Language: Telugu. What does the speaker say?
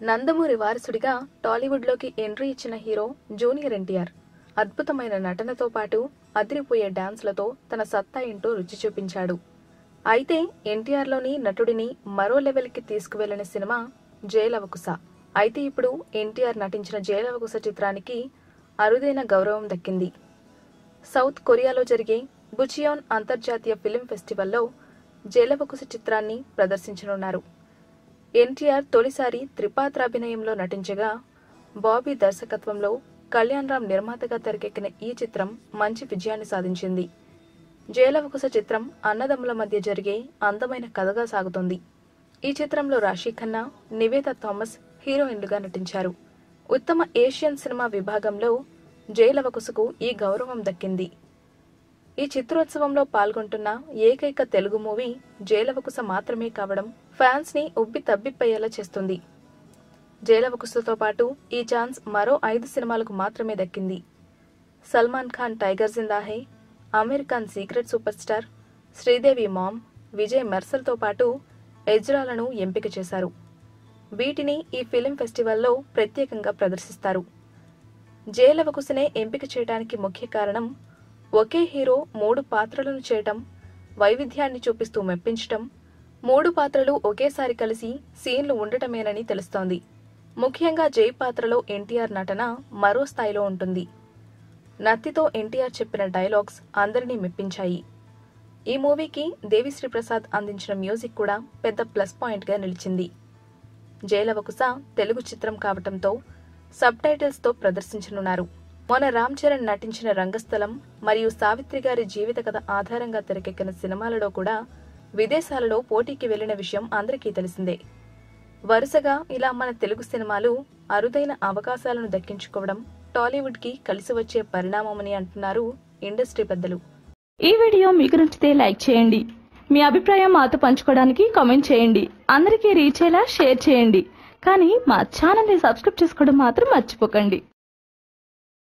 నందమూరి వారసుడిగా టాలీవుడ్లోకి ఎంట్రీ ఇచ్చిన హీరో జూనియర్ ఎన్టీఆర్ అద్భుతమైన నటనతో పాటు అదిరిపోయే డాన్స్లతో తన సత్తా ఏంటో రుచి చూపించాడు అయితే ఎన్టీఆర్లోని నటుడిని మరో లెవెల్కి తీసుకువెళ్లిన సినిమా జయలవకుశ అయితే ఇప్పుడు ఎన్టీఆర్ నటించిన జయలవకుశ చిత్రానికి అరుదైన గౌరవం దక్కింది సౌత్ కొరియాలో జరిగే బుచియోన్ అంతర్జాతీయ ఫిలిం ఫెస్టివల్లో జయలవకుశ చిత్రాన్ని ప్రదర్శించనున్నారు ఎన్టీఆర్ తొలిసారి త్రిపాత్రాభినయంలో నటించగా బాబీ దర్శకత్వంలో కళ్యాణ్ రామ్ నిర్మాతగా తెరకెక్కిన ఈ చిత్రం మంచి విజయాన్ని సాధించింది జయలవకుశ చిత్రం అన్నదమ్ముల మధ్య జరిగే అందమైన కథగా సాగుతోంది ఈ చిత్రంలో రాశీ ఖన్నా నివేద థామస్ హీరోయిన్లుగా నటించారు ఉత్తమ ఏషియన్ సినిమా విభాగంలో జయలవకుశకు ఈ గౌరవం దక్కింది ఈ చిత్రోత్సవంలో పాల్గొంటున్న ఏకైక తెలుగు మూవీ జయలవకుశ మాత్రమే కావడం ఫ్యాన్స్ ని ఉబ్బి తబ్బిప్పయ్యేలా చేస్తుంది జయలవకుశతో పాటు ఈ ఛాన్స్ మరో ఐదు సినిమాలకు మాత్రమే దక్కింది సల్మాన్ ఖాన్ టైగర్ జిందాహే అమీర్ ఖాన్ సీక్రెట్ సూపర్ స్టార్ శ్రీదేవి మామ్ విజయ్ మెర్సల్తో పాటు ఎజ్రాలను ఎంపిక చేశారు వీటిని ఈ ఫిలిం ఫెస్టివల్లో ప్రత్యేకంగా ప్రదర్శిస్తారు జయలవకుశనే ఎంపిక చేయడానికి ముఖ్య కారణం ఒకే హీరో మూడు పాత్రలను చేయటం వైవిధ్యాన్ని చూపిస్తూ మెప్పించటం మూడు పాత్రలు ఒకేసారి కలిసి సీన్లు ఉండటమేనని తెలుస్తోంది ముఖ్యంగా జై పాత్రలో ఎన్టీఆర్ నటన మరో స్థాయిలో ఉంటుంది నత్తితో ఎన్టీఆర్ చెప్పిన డైలాగ్స్ అందరినీ మెప్పించాయి ఈ మూవీకి దేవిశ్రీ ప్రసాద్ అందించిన మ్యూజిక్ కూడా పెద్ద ప్లస్ పాయింట్గా నిలిచింది జయలవకుశ తెలుగు చిత్రం కావటంతో సబ్ టైటిల్స్ తో ప్రదర్శించనున్నారు మొన్న రామ్ చరణ్ నటించిన రంగస్థలం మరియు సావిత్రి గారి జీవిత కథ ఆధారంగా తెరకెక్కిన సినిమాలలో కూడా విదేశాలలో పోటీకి వెళ్లిన విషయం అందరికీ తెలిసిందే వరుసగా ఇలా మన తెలుగు సినిమాలు అరుదైన అవకాశాలను దక్కించుకోవడం టాలీవుడ్ కి కలిసి వచ్చే పరిణామమని అంటున్నారు ఇండస్ట్రీ పెద్దలు ఈ వీడియో మీకు నచ్చితే లైక్ చేయండి మీ అభిప్రాయం మాతో పంచుకోవడానికి కామెంట్ చేయండి అందరికీ రీచ్ అయ్యేలా షేర్ చేయండి కానీ మా ఛానల్ని సబ్స్క్రైబ్ చేసుకోవడం మాత్రం మర్చిపోకండి